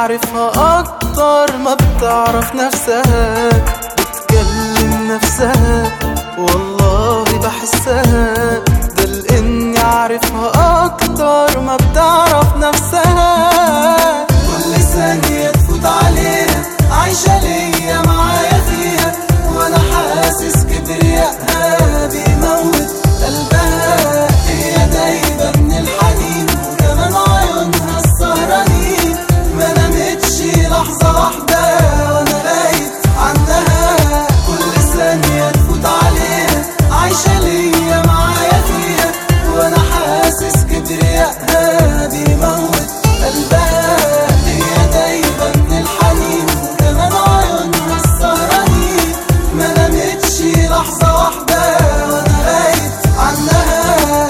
عارفها اكتر ما بتعرف نفسها بتكلم نفسها والله بحسها ده لاني عارفها اكتر ما بتعرف نفسها كل ثانية تفوت عليها عايشة ليا معايا فيها وانا حاسس كبريائها بيموت قلبها هي دايبة من الحنين وكمان عيونها السهرانين ما نامتش لحظة واحدة وانا بايت عنها كل ثانية تفوت عليها عايشة ليا معايا فيها وانا حاسس كبريائها بيموت قلبها هي دايبة من الحنين وكمان عيونها السهرانين ما نامتش لحظة واحدة وانا بايت عنها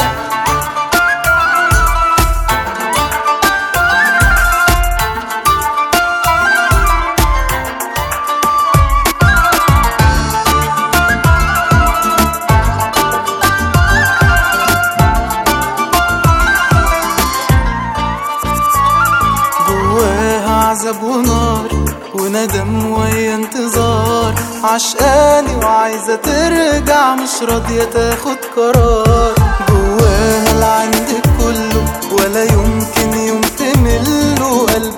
جواها عذاب ونار وندم ويا انتظار عشقاني وعايزة ترجع مش راضية تاخد قرار جواها اللي عندك كله ولا يمكن يوم تمله قلبها